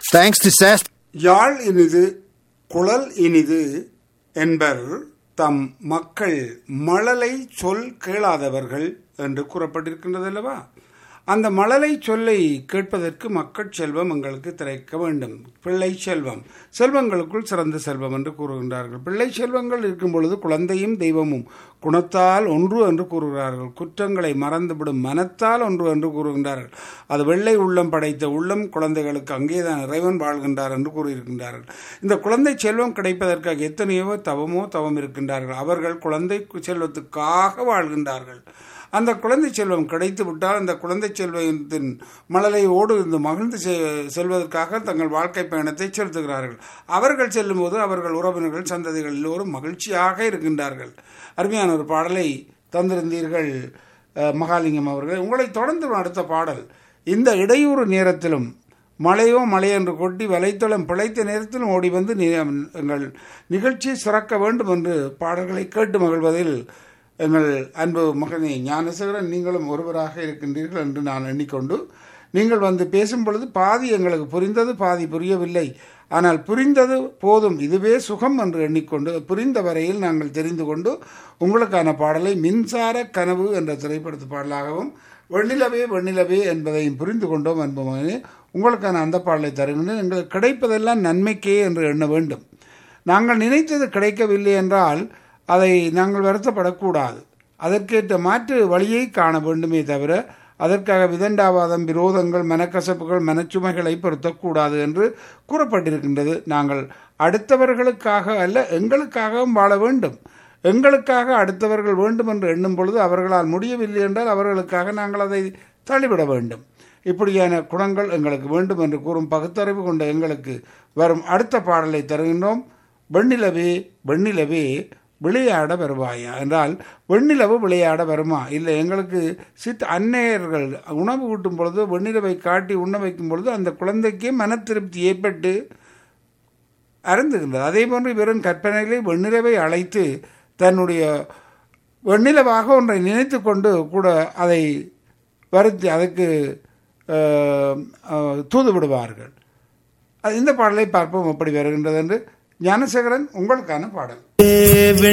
Thanks to Sast. யாழ் இனிது குழல் இனிது என்பர் தம் மக்கள் மழலை சொல் கேளாதவர்கள் என்று கூறப்பட்டிருக்கின்றது அல்லவா அந்த மழலை சொல்லை கேட்பதற்கு மக்கள் செல்வம் எங்களுக்கு திரைக்க வேண்டும் பிள்ளை செல்வம் செல்வங்களுக்குள் சிறந்த செல்வம் என்று கூறுகின்றார்கள் பிள்ளை செல்வங்கள் இருக்கும் பொழுது குழந்தையும் தெய்வமும் குணத்தால் ஒன்று என்று கூறுகிறார்கள் குற்றங்களை மறந்துவிடும் மனத்தால் ஒன்று என்று கூறுகின்றார்கள் அது வெள்ளை உள்ளம் படைத்த உள்ளம் குழந்தைகளுக்கு அங்கேதான் இறைவன் வாழ்கின்றார் என்று கூறியிருக்கின்றார்கள் இந்த குழந்தை செல்வம் கிடைப்பதற்காக எத்தனையோ தவமோ தவம் இருக்கின்றார்கள் அவர்கள் குழந்தை செல்வத்துக்காக வாழ்கின்றார்கள் அந்த குழந்தை செல்வம் கிடைத்து விட்டால் அந்த குழந்தை செல்வத்தின் மழலையோடு இருந்து மகிழ்ந்து செ- செல்வதற்காக தங்கள் வாழ்க்கை பயணத்தை செலுத்துகிறார்கள் அவர்கள் செல்லும்போது அவர்கள் உறவினர்கள் சந்ததிகள் எல்லோரும் மகிழ்ச்சியாக இருக்கின்றார்கள் அருமையான ஒரு பாடலை தந்திருந்தீர்கள் அஹ், மகாலிங்கம் அவர்கள் உங்களை தொடர்ந்து வரும் அடுத்த பாடல் இந்த இடையூறு நேரத்திலும் மழையோ மழை என்று கொட்டி வலைத்தளம் பிழைத்த நேரத்திலும் ஓடி வந்து நி- எங்கள் நிகழ்ச்சியை சிறக்க வேண்டும் என்று பாடல்களை கேட்டு மகிழ்வதில் எங்கள் அன்பு மகனே ஞானசேகரன் நீங்களும் ஒருவராக இருக்கின்றீர்கள் என்று நான் எண்ணிக்கொண்டு நீங்கள் வந்து பேசும் பொழுது பாதி எங்களுக்கு புரிந்தது பாதி புரியவில்லை ஆனால் புரிந்தது போதும் இதுவே சுகம் என்று எண்ணிக்கொண்டு புரிந்த வரையில் நாங்கள் தெரிந்து கொண்டு உங்களுக்கான பாடலை மின்சார கனவு என்ற திரைப்படத்து பாடலாகவும் வெண்ணிலவே வெண்ணிலவே என்பதையும் புரிந்து கொண்டோம் அன்பு மகனே உங்களுக்கான அந்த பாடலை தருகின்றேன் எங்களுக்கு கிடைப்பதெல்லாம் நன்மைக்கே என்று எண்ண வேண்டும் நாங்கள் நினைத்தது கிடைக்கவில்லை என்றால் அதை நாங்கள் வருத்தப்படக்கூடாது அதற்கேற்ற மாற்று வழியை காண வேண்டுமே தவிர அதற்காக விதண்டாவாதம் விரோதங்கள் மனக்கசப்புகள் மனச்சுமைகளை பொருத்தக்கூடாது என்று கூறப்பட்டிருக்கின்றது நாங்கள் அடுத்தவர்களுக்காக அல்ல எங்களுக்காகவும் வாழ வேண்டும் எங்களுக்காக அடுத்தவர்கள் வேண்டும் என்று எண்ணும் பொழுது அவர்களால் முடியவில்லை என்றால் அவர்களுக்காக நாங்கள் அதை தள்ளிவிட வேண்டும் இப்படியான குணங்கள் எங்களுக்கு வேண்டும் என்று கூறும் பகுத்தறிவு கொண்ட எங்களுக்கு வரும் அடுத்த பாடலை தருகின்றோம் வெண்ணிலவே வெண்ணிலவே விளையாட வருவாயா என்றால் வெண்ணிலவு விளையாட வருமா இல்லை எங்களுக்கு சித் அன்னையர்கள் உணவு ஊட்டும் பொழுது வெண்ணிலவை காட்டி உண்ண வைக்கும் பொழுது அந்த குழந்தைக்கே மன திருப்தி ஏற்பட்டு அருந்துகின்றது அதே போன்று வெறும் கற்பனைகளை வெண்ணிலவை அழைத்து தன்னுடைய வெண்ணிலவாக ஒன்றை நினைத்து கொண்டு கூட அதை வருத்தி அதற்கு அஹ், அஹ், தூது விடுவார்கள் அது இந்த பாடலை பார்ப்போம் எப்படி வருகின்றது என்று ஞானசேகரன் உங்களுக்கான பாடல்